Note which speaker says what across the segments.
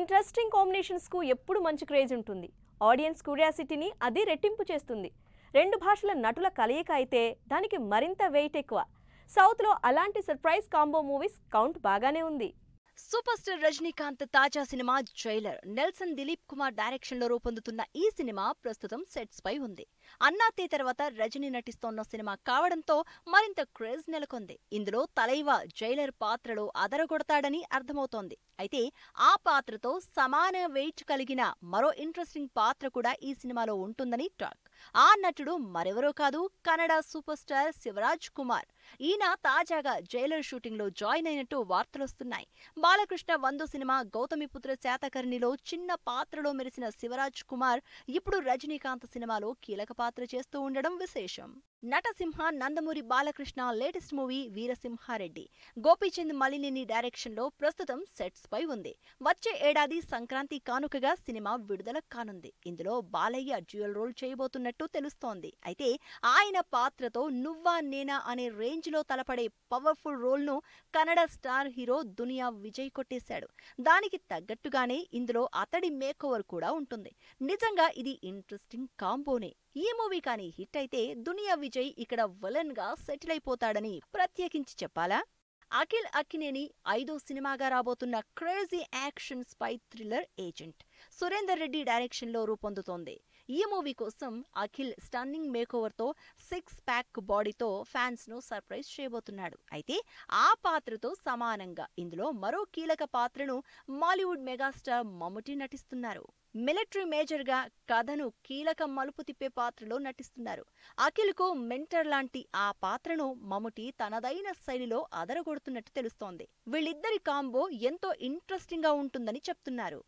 Speaker 1: interesting కాంబినేషన్స్కు ఎప్పుడు మంచి craze ఉంటుంది ఆడియన్స్ క్యూరియాసిటీని అది రెట్టింపు చేస్తుంది రెండు భాషల నటుల కలయిక అయితే దానికి మరింత వెయిట్ ఎక్కువ సౌత్లో అలాంటి సర్ప్రైజ్ కాంబో మూవీస్ కౌంట్ బాగానే ఉంది
Speaker 2: సూపర్ స్టార్ రజనీకాంత్ తాజా cinema Jailer Nelson Dilip Kumar direction లో రూపొందుతున్న ఈ సినిమా ప్రస్తుతం సెట్స్ పై ఉంది అన్నాతే తర్వాత రజనీ నటిస్తోన్న సినిమా కావడంతో మరింత క్రేజ్ నెలకొంది ఇందులో తలైవ జైలర్ పాత్రలో అదరగొడతాడని అర్థమవుతోంది అయితే ఆ పాత్రతో సమాన వెయిట్ కలిగిన మరో ఇంట్రెస్టింగ్ పాత్ర కూడా ఈ సినిమాలో ఉంటుందని టాక్ ఆ నటుడు మరెవరో కాదు కన్నడ సూపర్ స్టార్ శివరాజ్ కుమార్ ఈయన తాజాగా జైలర్ షూటింగ్ లో జాయిన్ అయినట్టు వార్తలొస్తున్నాయి బాలకృష్ణ వందు సినిమా గౌతమిపుత్ర శాతకర్ణిలో చిన్న పాత్రలో మెరిసిన శివరాజ్ కుమార్ ఇప్పుడు రజనీకాంత్ సినిమాలో కీలక పాత్ర చేస్తూ ఉండడం విశేషం నటసింహ Nandamuri Balakrishna latest movie Veera Simha Reddy Gopichand Malineni direction లో ప్రస్తుతం సెట్స్ పై ఉంది వచ్చే ఏడాది సంక్రాంతి కానుకగా సినిమా విడుదల కానుంది ఇందులో బాలయ్య డ్యూయల్ రోల్ చేయబోతున్నట్టు తెలుస్తోంది అయితే ఆయన పాత్రతో నువ్వా నేనా అనే రేంజ్ లో తలపడే పవర్ఫుల్ రోల్ ను కన్నడ స్టార్ హీరో దునియా విజయ్ కొట్టేశాడు దానికి తగ్గట్టుగానే ఇందులో అతడి మేకోవర్ కూడా ఉంటుంది నిజంగా ఇది ఇంట్రెస్టింగ్ కాంబోనే ఈ మూవీ కానీ హిట్ అయితే దునియా విజయ్ ఇక్కడ విలన్ గా సెటిల్ అయిపోతాడని ప్రత్యేకించి చెప్పాలా అఖిల్ అక్కినేని ఐదో సినిమాగా రాబోతున్న crazy action spy thriller Agent Surender Reddy direction లో రూపొందుతోంది ఈ మూవీ కోసం అఖిల్ స్టన్నింగ్ మేకోవర్ తో సిక్స్ ప్యాక్ బాడీతో ఫ్యాన్స్ ను సర్ప్రైజ్ చేయబోతున్నాడు అయితే ఆ పాత్రతో సమానంగా ఇందులో మరో కీలక పాత్రను మాలీవుడ్ మెగాస్టార్ మమ్ముటి నటిస్తున్నారు మిలిటరీ మేజర్ గా కథను కీలక మలుపు తిప్పే పాత్రలో నటిస్తున్నారు అఖిల్ కు మెంటర్ లాంటి ఆ పాత్రను మమ్ముటి తనదైన శైలిలో అదరగొడుతున్నట్టు తెలుస్తోంది వీళ్ళిద్దరి కాంబో ఎంతో ఇంట్రెస్టింగ్ గా ఉంటుందని చెప్తున్నారు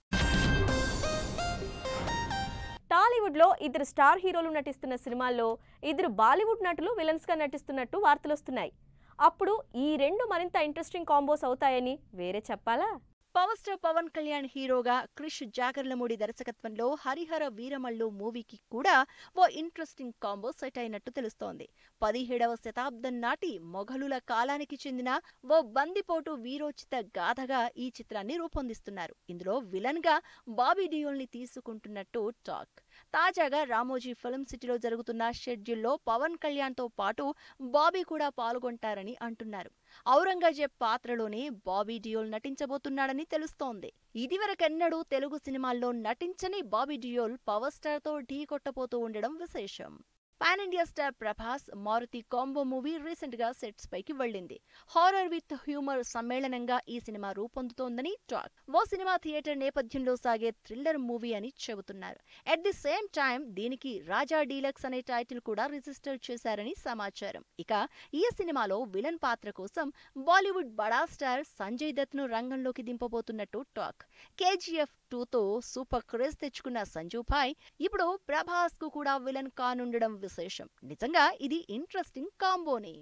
Speaker 1: టాలీవుడ్లో ఇద్దరు స్టార్ హీరోలు నటిస్తున్న సినిమాల్లో ఇద్దరు బాలీవుడ్ నటులు విలన్స్గా నటిస్తున్నట్టు వార్తలొస్తున్నాయి అప్పుడు ఈ రెండు మరింత ఇంట్రెస్టింగ్ కాంబోస్ అవుతాయని వేరే చెప్పాలా
Speaker 2: పవర్ స్టార్ పవన్ కళ్యాణ్ హీరోగా క్రిష్ జాగర్లమూడి దర్శకత్వంలో హరిహర వీరమల్లు మూవీకి కూడా ఓ ఇంట్రెస్టింగ్ కాంబో సెట్ అయినట్టు తెలుస్తోంది పదిహేడవ శతాబ్దం నాటి మొఘలుల కాలానికి చెందిన ఓ బందిపోటు వీరోచిత గాథగా ఈ చిత్రాన్ని రూపొందిస్తున్నారు ఇందులో విలన్ గా బాబీ డియోల్ ని తీసుకుంటున్నట్టు టాక్ తాజాగా రామోజీ ఫిల్మ్ సిటీలో జరుగుతున్న షెడ్యూల్లో పవన్ కళ్యాణ్ తో పాటు బాబీ కూడా పాల్గొంటారని అంటున్నారు ఔరంగజేబ్ పాత్రలోనే బాబీ డియోల్ నటించబోతున్నాడని తెలుస్తోంది ఇదివరకెన్నడూ తెలుగు సినిమాల్లో నటించని బాబీ డియోల్ పవర్ స్టార్ తో ఢీ కొట్టబోతూ ఉండడం విశేషం pan India star Prabhas Maruthi combo movie recent గా సెట్స్ పైకి వెళ్ళింది హారర్ విత్ హ్యూమర్ సమ్మేళనంగా ఈ సినిమా రూపొందుతోందని టాక్ ఓ సినిమా థియేటర్ నేపథ్యంలో సాగే థ్రిల్లర్ మూవీ అని చెబుతున్నారు ఎట్ ది సేమ్ టైం దీనికి రాజా డీలక్స్ అనే టైటిల్ కూడా రిజిస్టర్ చేశారని సమాచారం ఇక ఈ సినిమాలో విలన్ పాత్ర కోసం బాలీవుడ్ బడా స్టార్ సంజయ్ దత్ ను రంగంలోకి దింపబోతున్నట్టు టాక్ కేజీఎఫ్ టూతో సూపర్ క్రేజ్ తెచ్చుకున్న సంజు భాయ్ ఇప్పుడు ప్రభాస్ కు కూడా విలన్ కానుండడం విశేషం నిజంగా ఇది ఇంట్రెస్టింగ్ కాంబోనే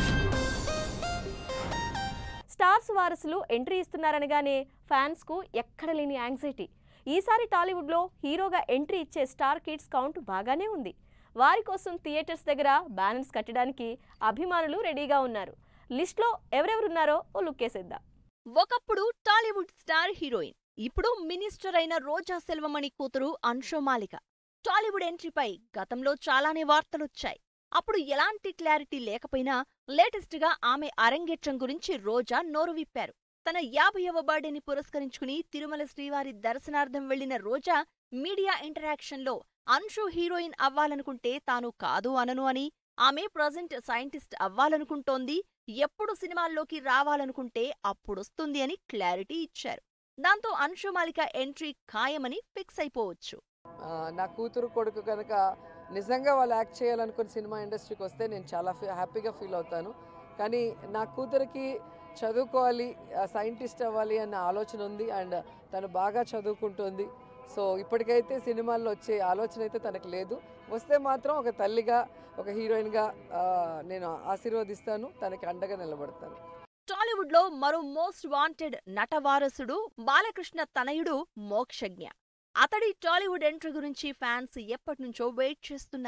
Speaker 1: స్టార్స్ వారసులు ఎంట్రీ ఇస్తున్నారనగానే ఫ్యాన్స్కు ఎక్కడ లేని యాంగ్జైటీ ఈసారి టాలీవుడ్లో హీరోగా ఎంట్రీ ఇచ్చే స్టార్ కిడ్స్ కౌంట్ బాగానే ఉంది వారి కోసం థియేటర్స్ దగ్గర బ్యానర్స్ కట్టడానికి అభిమానులు రెడీగా ఉన్నారు లిస్ట్లో ఎవరెవరున్నారో ఓ లుక్కేసేద్దాం
Speaker 2: ఒకప్పుడు టాలీవుడ్ స్టార్ హీరోయిన్ ఇప్పుడు మినిస్టర్ అయిన రోజా సెల్వమణి కూతురు అన్షోమాలిక టాలీవుడ్ ఎంట్రీపై గతంలో చాలానే వార్తలొచ్చాయి అప్పుడు ఎలాంటి క్లారిటీ లేకపోయినా లేటెస్ట్ గా ఆమె అరంగేట్రం గురించి రోజా నోరు విప్పారు తన యాభైవ బర్త్డేని పురస్కరించుకుని తిరుమల శ్రీవారి దర్శనార్థం వెళ్లిన రోజా మీడియా ఇంటరాక్షన్ లో అన్షు హీరోయిన్ అవ్వాలనుకుంటే తాను కాదు అనను అని ఆమె ప్రజెంట్ సైంటిస్ట్ అవ్వాలనుకుంటోంది ఎప్పుడు సినిమాల్లోకి రావాలనుకుంటే అప్పుడొస్తుంది అని క్లారిటీ ఇచ్చారు దాంతో అన్షుమాలిక ఎంట్రీ ఖాయమని ఫిక్స్ అయిపోవచ్చు
Speaker 3: ఆ, నా కూతురు కొడుకు కనుక నిజంగా వాళ్ళు యాక్ట్ చేయాలనుకుని సినిమా ఇండస్ట్రీకి వస్తే నేను చాలా ఫీ హ్యాపీగా ఫీల్ అవుతాను కానీ నా కూతురికి చదువుకోవాలి సైంటిస్ట్ అవ్వాలి అన్న ఆలోచన ఉంది అండ్ తను బాగా చదువుకుంటుంది సో ఇప్పటికైతే సినిమాల్లో వచ్చే ఆలోచన అయితే తనకు లేదు వస్తే మాత్రం ఒక తల్లిగా ఒక హీరోయిన్గా ఆ, నేను ఆశీర్వదిస్తాను తనకి అండగా నిలబడతాను
Speaker 2: టాలీవుడ్ లో మరో మోస్ట్ వాంటెడ్ నట వారసుడు బాలకృష్ణ తనయుడు మోక్షజ్ఞ అతడి టాలీవుడ్ ఎంట్రీ గురించి ఫ్యాన్స్ ఎప్పటినుంచో వెయిట్ చేస్తున్నారు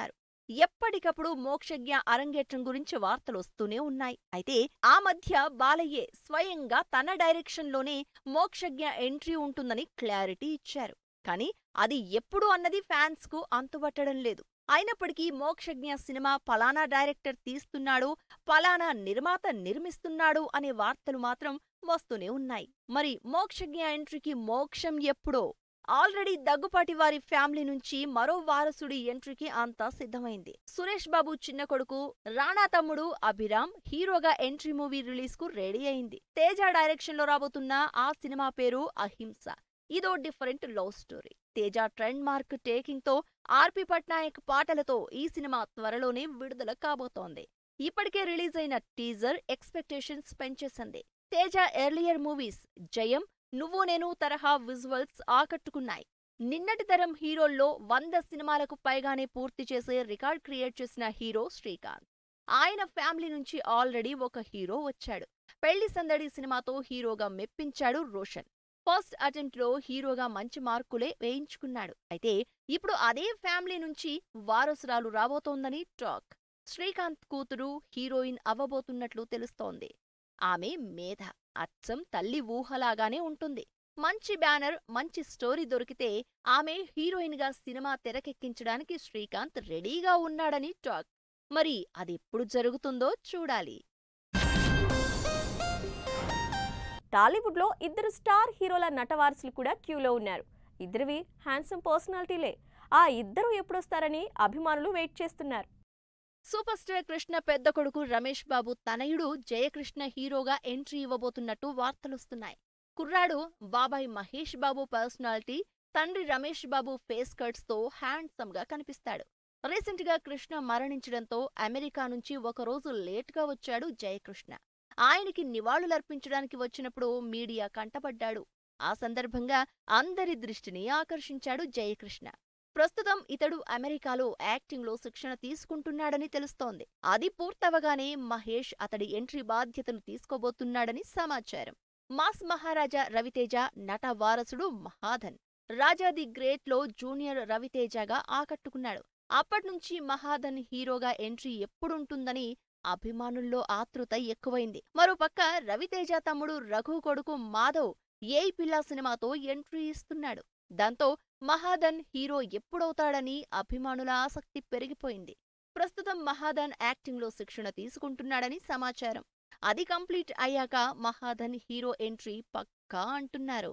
Speaker 2: ఎప్పటికప్పుడు మోక్షజ్ఞ అరంగేట్రం గురించి వార్తలు వస్తూనే ఉన్నాయి అయితే ఆ మధ్య బాలయ్యే స్వయంగా తన డైరెక్షన్లోనే మోక్షజ్ఞ ఎంట్రీ ఉంటుందని క్లారిటీ ఇచ్చారు కానీ అది ఎప్పుడు అన్నది ఫ్యాన్స్ కు అంతుబట్టడం లేదు అయినప్పటికీ మోక్షజ్ఞ సినిమా పలానా డైరెక్టర్ తీస్తున్నాడు పలానా నిర్మాత నిర్మిస్తున్నాడు అనే వార్తలు మాత్రం వస్తూనే ఉన్నాయి మరి మోక్షజ్ఞ ఎంట్రీకి మోక్షం ఎప్పుడో ఆల్రెడీ దగ్గుపాటి వారి ఫ్యామిలీ నుంచి మరో వారసుడి ఎంట్రీకి అంతా సిద్ధమైంది సురేష్ బాబు చిన్న కొడుకు రాణా తమ్ముడు అభిరామ్ హీరోగా ఎంట్రీ మూవీ రిలీజ్ కు రెడీ అయింది తేజ డైరెక్షన్ లో రాబోతున్న ఆ సినిమా పేరు అహింస ఇదో different love story Teja trend mark taking తో ఆర్పి పట్నాయక్ పాటలతో ఈ సినిమా త్వరలోనే విడుదల కాబోతోంది ఇప్పటికే రిలీజ్ అయిన టీజర్ ఎక్స్పెక్టేషన్స్ పెంచేసింది తేజ ఎర్లియర్ మూవీస్ జయం నువ్వు నేను తరహా విజువల్స్ ఆకట్టుకున్నాయి నిన్నటి తరం హీరోల్లో వంద సినిమాలకు పైగానే పూర్తి చేసే రికార్డ్ క్రియేట్ చేసిన హీరో శ్రీకాంత్ ఆయన ఫ్యామిలీ నుంచి ఆల్రెడీ ఒక హీరో వచ్చాడు పెళ్లి సందడి సినిమాతో హీరోగా మెప్పించాడు రోషన్ ఫస్ట్ అటెంప్ట్ లో హీరోగా మంచి మార్కులే వేయించుకున్నాడు అయితే ఇప్పుడు అదే ఫ్యామిలీ నుంచి వారసురాలు రాబోతోందని టాక్ శ్రీకాంత్ కూతురు హీరోయిన్ అవ్వబోతున్నట్లు తెలుస్తోంది ఆమె మేధ అచ్చం తల్లి ఊహలాగానే ఉంటుంది మంచి బ్యానర్ మంచి స్టోరీ దొరికితే ఆమె హీరోయిన్ గా సినిమా తెరకెక్కించడానికి శ్రీకాంత్ రెడీగా ఉన్నాడని టాక్ మరి అదెప్పుడు జరుగుతుందో చూడాలి
Speaker 1: టాలీవుడ్లో ఇద్దరు స్టార్ హీరోల నటవారసులు కూడా క్యూలో ఉన్నారు ఇద్దరివి హ్యాండ్సమ్ పర్సనాలిటీలే ఆ ఇద్దరు ఎప్పుడొస్తారని అభిమానులు వెయిట్ చేస్తున్నారు
Speaker 2: సూపర్ స్టార్ కృష్ణ పెద్ద కొడుకు రమేష్ బాబు తనయుడు జయకృష్ణ హీరోగా ఎంట్రీ ఇవ్వబోతున్నట్టు వార్తలొస్తున్నాయి కుర్రాడు బాబాయ్ మహేష్ బాబు పర్సనాలిటీ తండ్రి రమేష్ బాబు ఫేస్ కట్స్ తో హ్యాండ్సమ్ గా కనిపిస్తాడు రీసెంట్ గా కృష్ణ మరణించడంతో అమెరికా నుంచి ఒకరోజు లేట్ గా వచ్చాడు జయకృష్ణ ఆయనకి నివాళులర్పించడానికి వచ్చినప్పుడు మీడియా కంటపడ్డాడు ఆ సందర్భంగా అందరి దృష్టిని ఆకర్షించాడు జయకృష్ణ ప్రస్తుతం ఇతడు అమెరికాలో యాక్టింగ్లో శిక్షణ తీసుకుంటున్నాడని తెలుస్తోంది అది పూర్తవగానే మహేష్ అతడి ఎంట్రీ బాధ్యతలు తీసుకోబోతున్నాడని సమాచారం మాస్ మహారాజా రవితేజ నట వారసుడు మహాధన్ రాజా ది గ్రేట్ లో జూనియర్ రవితేజగా ఆకట్టుకున్నాడు అప్పట్నుంచి మహాధన్ హీరోగా ఎంట్రీ ఎప్పుడుంటుందని అభిమానుల్లో ఆతృత ఎక్కువైంది మరోపక్క రవితేజ తమ్ముడు రఘు కొడుకు మాధవ్ ఏయ్ పిల్లా సినిమాతో ఎంట్రీ ఇస్తున్నాడు దాంతో మహాధన్ హీరో ఎప్పుడవుతాడని అభిమానుల ఆసక్తి పెరిగిపోయింది ప్రస్తుతం మహాధన్ యాక్టింగ్లో శిక్షణ తీసుకుంటున్నాడని సమాచారం అది కంప్లీట్ అయ్యాక మహాధన్ హీరో ఎంట్రీ పక్కా అంటున్నారు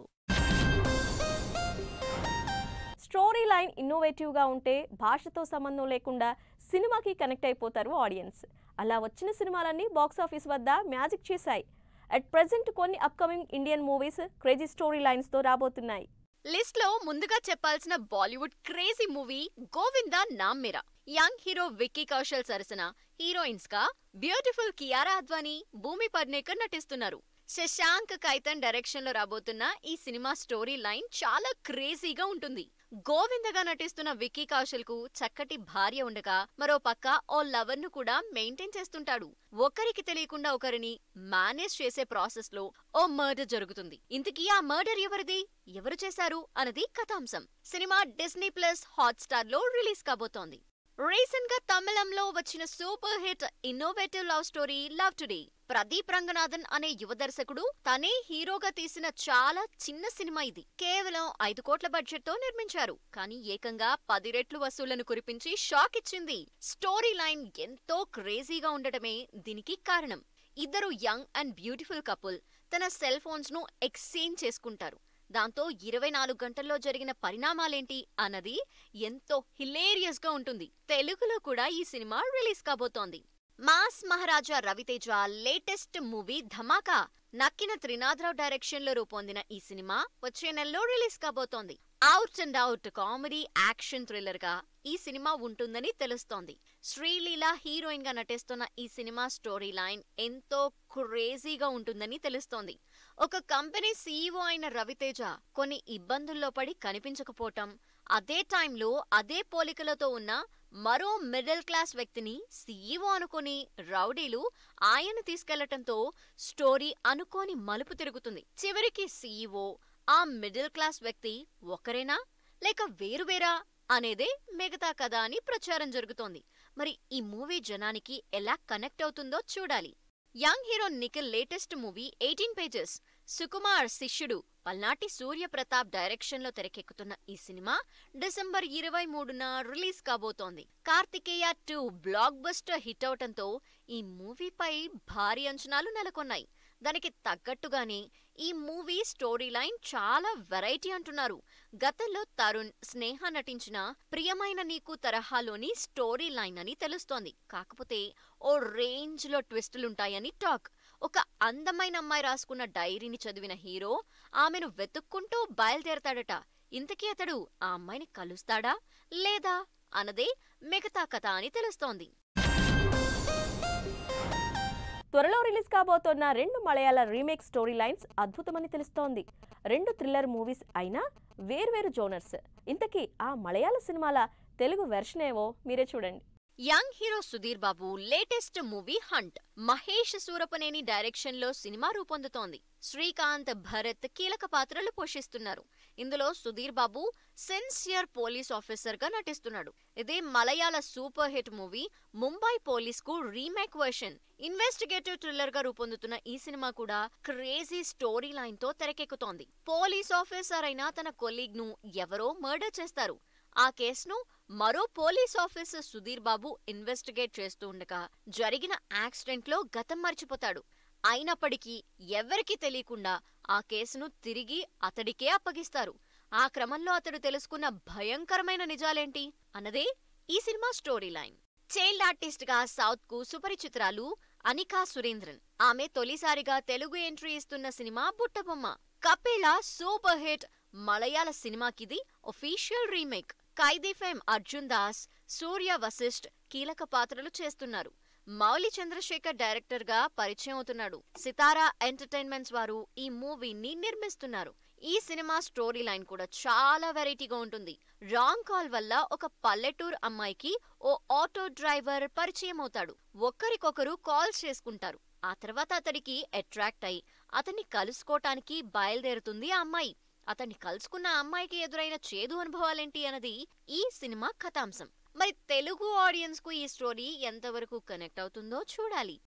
Speaker 1: స్టోరీ లైన్ ఇన్నోవేటివ్గా ఉంటే భాషతో సంబంధం లేకుండా సినిమాకి కనెక్ట్ అయిపోతారు ఆడియన్స్ అలా వచ్చిన సినిమాలన్నీ బాక్సాఫీస్ వద్ద మ్యాజిక్ చేశాయి అట్ ప్రెజెంట్ కొన్ని upcoming Indian movies crazy story లైన్స్తో రాబోతున్నాయి
Speaker 4: లిస్ట్ లో ముందుగా చెప్పాల్సిన Bollywood crazy movie Govinda Naam Mera young hero Vicky Kaushal సరసన హీరోయిన్స్ గా బ్యూటిఫుల్ కియారా అద్వానీ భూమి పడ్నేకర్ నటిస్తున్నారు శశాంక్ కైతన్ డైరెక్షన్ లో రాబోతున్న ఈ సినిమా స్టోరీ లైన్ చాలా క్రేజీగా ఉంటుంది గోవిందగా నటిస్తున్న విక్కీ కౌశల్ కు చక్కటి భార్య ఉండగా మరో పక్క ఓ లవర్ ను కూడా మెయింటైన్ చేస్తుంటాడు ఒకరికి తెలియకుండా ఒకరిని మేనేజ్ చేసే ప్రాసెస్ లో ఓ మర్డర్ జరుగుతుంది ఇంతకీ ఆ మర్డర్ ఎవరిది ఎవరు చేశారు అన్నది కథాంశం సినిమా డిస్నీ ప్లస్ హాట్స్టార్ లో రిలీజ్ కాబోతోంది రీసెంట్ గా తమిళంలో వచ్చిన super hit innovative love story love today Pradeep Ranganathan అనే యువ దర్శకుడు తనే హీరోగా తీసిన చాలా చిన్న సినిమా ఇది కేవలం ఐదు కోట్ల బడ్జెట్ తో నిర్మించారు కానీ ఏకంగా పది రెట్లు వసూళ్లను కురిపించి షాక్ ఇచ్చింది స్టోరీ లైన్ ఎంతో క్రేజీగా ఉండటమే దీనికి కారణం ఇద్దరు యంగ్ అండ్ బ్యూటిఫుల్ కపుల్ తన సెల్ ఫోన్స్ ను ఎక్స్చేంజ్ చేసుకుంటారు దాంతో ఇరవై నాలుగు గంటల్లో జరిగిన పరిణామాలేంటి అన్నది ఎంతో హిలేరియస్ గా ఉంటుంది తెలుగులో కూడా ఈ సినిమా రిలీజ్ కాబోతోంది mass Maharaja Ravi Teja latest movie Dhamaka Nakkina Trinadha Rao direction లో రూపొందిన ఈ సినిమా వచ్చే నెలలో రిలీజ్ కాబోతోంది out and out comedy action thriller గా ఈ సినిమా ఉంటుందని తెలుస్తోంది శ్రీలీల హీరోయిన్ గా నటిస్తున్న ఈ సినిమా స్టోరీ లైన్ ఎంతో క్రేజీగా ఉంటుందని తెలుస్తోంది ఒక కంపెనీ సీఈఓ అయిన రవితేజ కొన్ని ఇబ్బందుల్లో పడి కనిపించకపోవటం అదే టైంలో అదే పోలికలతో ఉన్న మరో మిడిల్ క్లాస్ వ్యక్తిని సీఈఓ అనుకుని రౌడీలు ఆయన తీసుకెళ్లటంతో స్టోరీ అనుకోని మలుపు తిరుగుతుంది చివరికి సీఈఓ ఆ మిడిల్ క్లాస్ వ్యక్తి ఒకరేనా లేక వేరువేరా అనేదే మిగతా కథ అని ప్రచారం జరుగుతోంది మరి ఈ మూవీ జనానికి ఎలా కనెక్ట్ అవుతుందో చూడాలి young hero Nikhil latest movie eighteen pages Sukumar శిష్యుడు పల్నాటి సూర్యప్రతాప్ డైరెక్షన్లో తెరకెక్కుతున్న ఈ సినిమా డిసెంబర్ ఇరవై మూడున రిలీజ్ కాబోతోంది Karthikeya two blockbuster hit అవటంతో ఈ మూవీపై భారీ అంచనాలు నెలకొన్నాయి దానికి తగ్గట్టుగానే ఈ మూవీ స్టోరీ లైన్ చాలా వెరైటీ అంటున్నారు గతంలో తరుణ్ స్నేహ నటించిన ప్రియమైన నీకు తరహాలోని స్టోరీ లైన్ అని తెలుస్తోంది కాకపోతే ఓ రేంజ్ లో ట్విస్టులుంటాయని టాక్ ఒక అందమైన అమ్మాయి రాసుకున్న డైరీని చదివిన హీరో ఆమెను వెతుక్కుంటూ బయలుదేరతాడట ఇంతకీ అతడు ఆ అమ్మాయిని కలుస్తాడా లేదా అన్నదే మిగతా కథ అని తెలుస్తోంది
Speaker 1: త్వరలో రిలీజ్ కాబోతోన్న రెండు మలయాళ రీమేక్ స్టోరీ లైన్స్ అద్భుతమని తెలుస్తోంది రెండు థ్రిల్లర్ మూవీస్ అయినా వేర్వేరు జోనర్స్ ఇంతకీ ఆ మలయాళ సినిమాల తెలుగు వెర్షన్ ఏవో మీరే చూడండి
Speaker 4: young hero Sudheer Babu latest movie hunt Mahesh Surapaneni direction లో సినిమా రూపొందుతోంది శ్రీకాంత్ భరత్ కీలక పాత్రలు పోషిస్తున్నారు ఇందులో Sudheer Babu sincere police officer గా నటిస్తున్నాడు ఇదే Malayala super hit movie Mumbai police కు రీమేక్ వర్షన్ ఇన్వెస్టిగేటివ్ థ్రిల్లర్ గా రూపొందుతున్న ఈ సినిమా కూడా క్రేజీ స్టోరీ లైన్ తో తెరకెక్కుతోంది పోలీస్ ఆఫీసర్ అయిన తన కొలీగ్ ను ఎవరో మర్డర్ చేస్తారు ఆ కేసును మరో police officer Sudheer Babu investigate చేస్తూ ఉండగా జరిగిన యాక్సిడెంట్ లో గతం మర్చిపోతాడు అయినప్పటికీ ఎవరికీ తెలియకుండా ఆ కేసును తిరిగి అతడికే అప్పగిస్తారు ఆ క్రమంలో అతడు తెలుసుకున్న భయంకరమైన నిజాలేంటి అన్నదే ఈ cinema story line child artist గా సౌత్ కు సుపరిచితురాలు అనికా సురేంద్రన్ ఆమె తొలిసారిగా తెలుగు ఎంట్రీ ఇస్తున్న cinema Buttabomma Kappela super hit Malayala సినిమాకిది official remake Khaidi fame Arjun Das Surya Vashisht కీలక పాత్రలు చేస్తున్నారు మౌలి చంద్రశేఖర్ డైరెక్టర్ గా పరిచయం అవుతున్నాడు సితారా ఎంటర్టైన్మెంట్స్ వారు ఈ మూవీని నిర్మిస్తున్నారు ఈ సినిమా స్టోరీ లైన్ కూడా చాలా వెరైటీగా ఉంటుంది రాంగ్ కాల్ వల్ల ఒక పల్లెటూరు అమ్మాయికి ఓ ఆటో డ్రైవర్ పరిచయం అవుతాడు ఒకరికొకరు కాల్స్ చేసుకుంటారు ఆ తర్వాత అతడికి అట్రాక్ట్ అయి అతన్ని కలుసుకోటానికి బయలుదేరుతుంది ఆ అమ్మాయి అతన్ని కలుసుకున్న అమ్మాయికి ఎదురైన చేదు అనుభవాలేంటి అన్నది ఈ సినిమా కథాంశం మరి తెలుగు ఆడియన్స్ కు ఈ స్టోరీ ఎంతవరకు కనెక్ట్ అవుతుందో చూడాలి